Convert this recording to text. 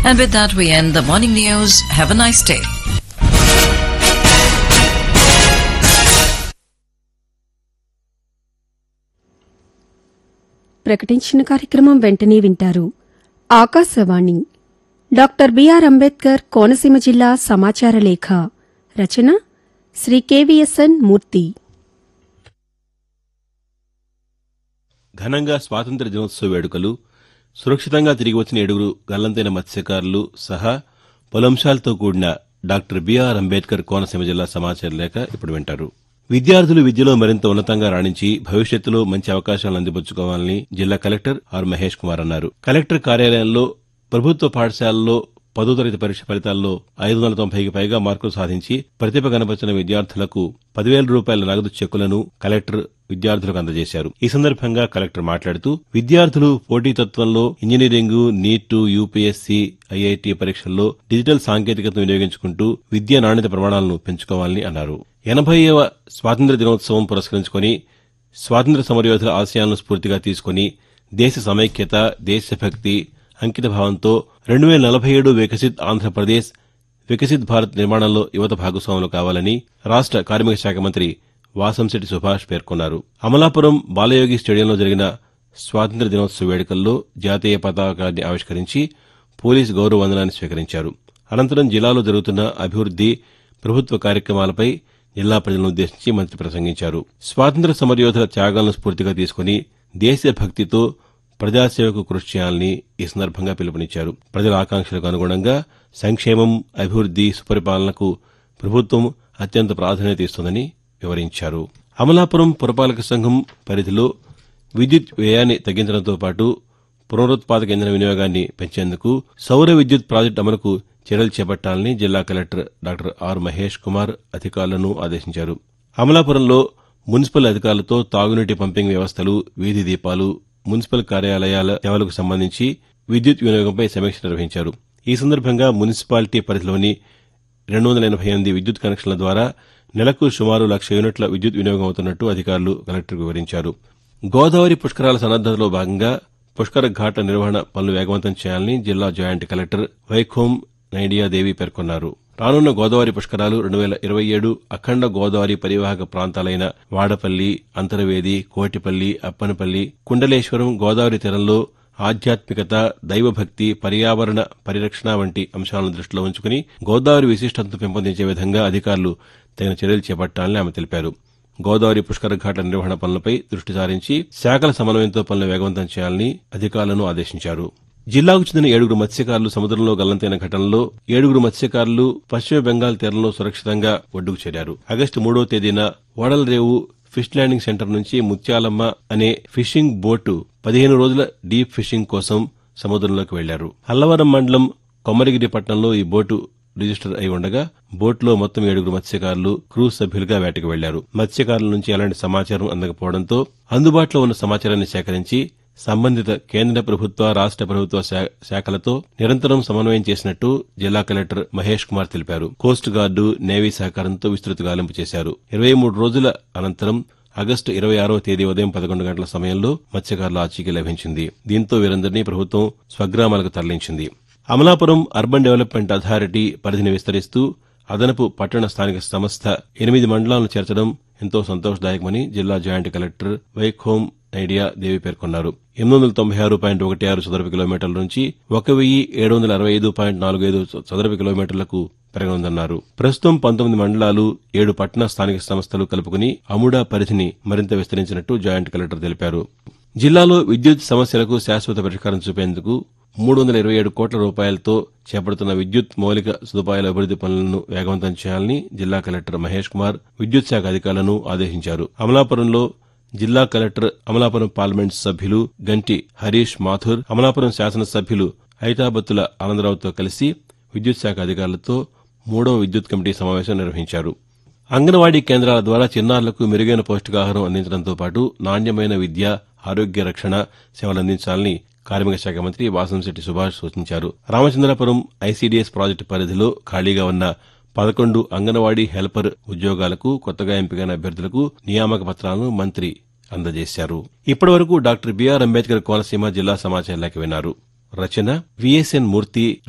And with that, we end the morning news. Have a nice day. ప్రకటించిన కార్యక్రమం వెంటనే వింటారు ఆకాశవాణి డాక్టర్ బిఆర్ అంబేద్కర్ కోనసీమ జిల్లా సమాచార లేఖ రచన శ్రీ కెవిఎస్ఎన్ మూర్తి ఘనంగా స్వాతంత్ర దినోత్సవ వేడుకలు సురక్షితంగా తిరిగి వచ్చిన ఏడుగురు గల్లంతైన మత్స్యకారులు సహా పలు అంశాలతో కూడిన డాక్టర్ బిఆర్ అంబేద్కర్ కోనసీమ జిల్లా సమాచార లేఖ ఇప్పుడు వింటారు విద్యార్థులు విద్యలో మరింత ఉన్నతంగా రాణించి భవిష్యత్తులో మంచి అవకాశాలను అందిపుచ్చుకోవాలని జిల్లా కలెక్టర్ ఆర్ మహేష్ కుమార్ అన్నారు కలెక్టర్ కార్యాలయంలో ప్రభుత్వ పాఠశాలల్లో పదో తరగతి పరీక్ష ఫలితాల్లో ఐదు వందల తొంభైకి పైగా మార్కులు సాధించి ప్రతిభ కనపరిచిన విద్యార్థులకు పదివేల రూపాయల నగదు చెక్కులను కలెక్టర్ విద్యార్థులకు అందజేశారు ఈ సందర్భంగా కలెక్టర్ మాట్లాడుతూ విద్యార్థులు పోటీతత్వంలో ఇంజనీరింగ్ నీట్ యూపీఎస్సీ ఐఐటి పరీక్షల్లో డిజిటల్ సాంకేతికతను వినియోగించుకుంటూ విద్యా నాణ్యత ప్రమాణాలను పెంచుకోవాలని అన్నారు ఎనభైవ స్వాతంత్ర దినోత్సవం పురస్కరించుకొని స్వాతంత్ర సమరయోధుల ఆశయాలను స్ఫూర్తిగా తీసుకుని దేశ సమైక్యత దేశభక్తి అంకిత భావంతో రెండు వేల నలభై ఏడు వికసిత్ ఆంధ్రప్రదేశ్ వికసిత్ భారత్ నిర్మాణంలో యువత భాగస్వాములు కావాలని రాష్ట కార్మిక శాఖ మంత్రి వాసంశెట్టి సుభాష్ పేర్కొన్నారు అమలాపురం బాలయోగి స్టేడియంలో జరిగిన స్వాతంత్ర దినోత్సవ వేడుకల్లో జాతీయ పతాకాన్ని ఆవిష్కరించి పోలీసు గౌరవ వందనాన్ని స్వీకరించారు అనంతరం జిల్లాలో జరుగుతున్న అభివృద్ది ప్రభుత్వ కార్యక్రమాలపై జిల్లా ప్రజలను ఉద్దేశించి మంత్రి ప్రసంగించారు స్వాతంత్ర సమరయోధుల త్యాగాలను స్ఫూర్తిగా తీసుకుని దేశభక్తితో ప్రజాసేవకు కృషి చేయాలని ఈ సందర్భంగా పిలుపునిచ్చారు ప్రజల ఆకాంక్షలకు అనుగుణంగా సంక్షేమం అభివృద్ది సుపరిపాలనకు ప్రభుత్వం అత్యంత ప్రాధాన్యత ఇస్తోందని వివరించారు అమలాపురం పురపాలక సంఘం పరిధిలో విద్యుత్ వ్యయాన్ని తగ్గించడంతో పాటు పునరుత్పాదక ఇంధన వినియోగాన్ని పెంచేందుకు సౌర విద్యుత్ ప్రాజెక్టు అమలుకు చర్యలు చేపట్టాలని జిల్లా collector doctor R Mahesh Kumar అధికారులను ఆదేశించారు అమలాపురంలో మున్సిపల్ అధికారులతో తాగునీటి పంపింగ్ వ్యవస్థలు వీధి దీపాలు మున్సిపల్ కార్యాలయాల సేవలకు సంబంధించి విద్యుత్ వినియోగంపై సమీక్ష నిర్వహించారు ఈ సందర్భంగా మున్సిపాలిటీ పరిధిలోని రెండు వందల ఎనభై ఎనిమిది విద్యుత్ కనెక్షన్ల ద్వారా నెలకు సుమారు లక్ష యూనిట్ల విద్యుత్ వినియోగం అవుతున్నట్టు అధికారులు కలెక్టర్కు వివరించారు గోదావరి పుష్కరాల సన్నద్దతలో భాగంగా పుష్కర ఘాట్ల నిర్వహణ పనులు వేగవంతం చేయాలని జిల్లా జాయింట్ కలెక్టర్ వైఖోం నైడియాదేవి పేర్కొన్నారు రానున్న గోదావరి పుష్కరాలు రెండు వేల ఇరవై ఏడు అఖండ గోదావరి పరివాహక ప్రాంతాలైన వాడపల్లి అంతరవేది కోటిపల్లి అప్పనపల్లి కుండలేశ్వరం గోదావరి తీరంలో ఆధ్యాత్మికత దైవభక్తి పర్యావరణ పరిరక్షణ వంటి అంశాలను దృష్టిలో ఉంచుకుని గోదావరి విశిష్టతను పెంపొందించే విధంగా అధికారులు తగిన చర్యలు చేపట్టాలని ఆమె తెలిపారు గోదావరి పుష్కర ఘాట్ల నిర్వహణ పనులపై దృష్టి సారించి శాఖల సమన్వయంతో పనులు వేగవంతం చేయాలని అధికారులను ఆదేశించారు జిల్లాకు చెందిన ఏడుగురు మత్స్యకారులు సముద్రంలో గల్లంతైన ఘటనలో ఏడుగురు మత్స్యకారులు పశ్చిమ బెంగాల్ తీరంలో సురక్షితంగా ఒడ్డుకు చేరారు ఆగస్టు మూడో తేదీన ఓడలరేవు ఫిష్ ల్యాండింగ్ సెంటర్ నుంచి ముత్యాలమ్మ అనే ఫిషింగ్ బోటు పదిహేను రోజుల డీప్ ఫిషింగ్ కోసం సముద్రంలోకి వెళ్లారు అల్లవరం మండలం కొమ్మరిగిరి పట్టణంలో ఈ బోటు రిజిస్టర్ అయి ఉండగా బోట్లో మొత్తం ఏడుగురు మత్స్యకారులు క్రూజ్ సభ్యులుగా వేటకు వెళ్లారు మత్స్యకారుల నుంచి ఎలాంటి సమాచారం అందకపోవడంతో అందుబాటులో ఉన్న సమాచారాన్ని సేకరించి సంబంధిత కేంద్ర ప్రభుత్వ రాష్ట ప్రభుత్వ శా- శాఖలతో నిరంతరం సమన్వయం చేసినట్టు జిల్లా కలెక్టర్ మహేష్ కుమార్ తెలిపారు కోస్ట్ గార్డు నేవీ సహకారంతో విస్తృత గాలింపు చేశారు ఇరవై మూడు రోజుల అనంతరం ఆగస్టు ఇరవై ఆరో తేదీ ఉదయం పదకొండు గంటల సమయంలో మత్స్యకారుల ఆచూకీ లభించింది దీంతో వీరందరినీ ప్రభుత్వం స్వగ్రామాలకు తరలించింది అమలాపురం అర్బన్ డెవలప్మెంట్ అథారిటీ పరిధిని విస్తరిస్తూ అదనపు పట్టణ స్థానిక సంస్థ ఎనిమిది మండలాలను చేర్చడం ఎంతో సంతోషదాయకమని జిల్లా జాయింట్ కలెక్టర్ వైఖోం ఐడియా దేవి పేర్కొన్నారు ఎనిమిది వందల తొంభై ఆరు పాయింట్ ఒకటి ఆరు చదరపు కిలోమీటర్ల నుంచి ఒక వెయ్యి ఏడు వందల అరవై ఐదు పాయింట్ నాలుగు ఐదు చదరపు కిలోమీటర్లకు పెరగనుందన్నారు ప్రస్తుతం పంతొమ్మిది మండలాలు ఏడు పట్టణ స్థానిక సంస్థలు కలుపుకుని అముడా పరిధిని మరింత విస్తరించినట్టు జాయింట్ కలెక్టర్ తెలిపారు జిల్లాలో విద్యుత్ సమస్యలకు శాశ్వత పరిష్కారం చూపేందుకు మూడు వందల ఇరవై ఏడు కోట్ల రూపాయలతో చేపడుతున్న విద్యుత్ మౌలిక సదుపాయాల అభివృద్ది పనులను వేగవంతం చేయాలని జిల్లా కలెక్టర్ మహేష్ కుమార్ విద్యుత్ శాఖ అధికారులను ఆదేశించారు అమలాపురంలో జిల్లా కలెక్టర్ అమలాపురం పార్లమెంట్ సభ్యులు గంటి హరీష్ మాథుర్ అమలాపురం శాసనసభ్యులు ఐతాబత్తుల ఆనందరావుతో కలిసి విద్యుత్ శాఖ అధికారులతో మూడవ విద్యుత్ కమిటీ సమావేశం నిర్వహించారు అంగన్వాడీ కేంద్రాల ద్వారా చిన్నారులకు మెరుగైన పౌష్టికాహారం అందించడంతో పాటు నాణ్యమైన విద్య ఆరోగ్య రక్షణ సేవలు అందించాలని కార్మిక శాఖ మంత్రి వాసంశెట్టి సుభాష్ సూచించారు రామచంద్రపురం ఐసీడీఎస్ ప్రాజెక్టు పరిధిలో ఖాళీగా ఉన్న పదకొండు అంగన్వాడీ హెల్పర్ ఉద్యోగాలకు కొత్తగా ఎంపికైన అభ్యర్థులకు నియామక పత్రాలను మంత్రి అందజేశారు ఇప్పటివరకు డాక్టర్ బీఆర్ అంబేద్కర్ కోనసీమ జిల్లా సమాచార లేఖ విన్నారు రచన విఎస్ఎన్ మూర్తి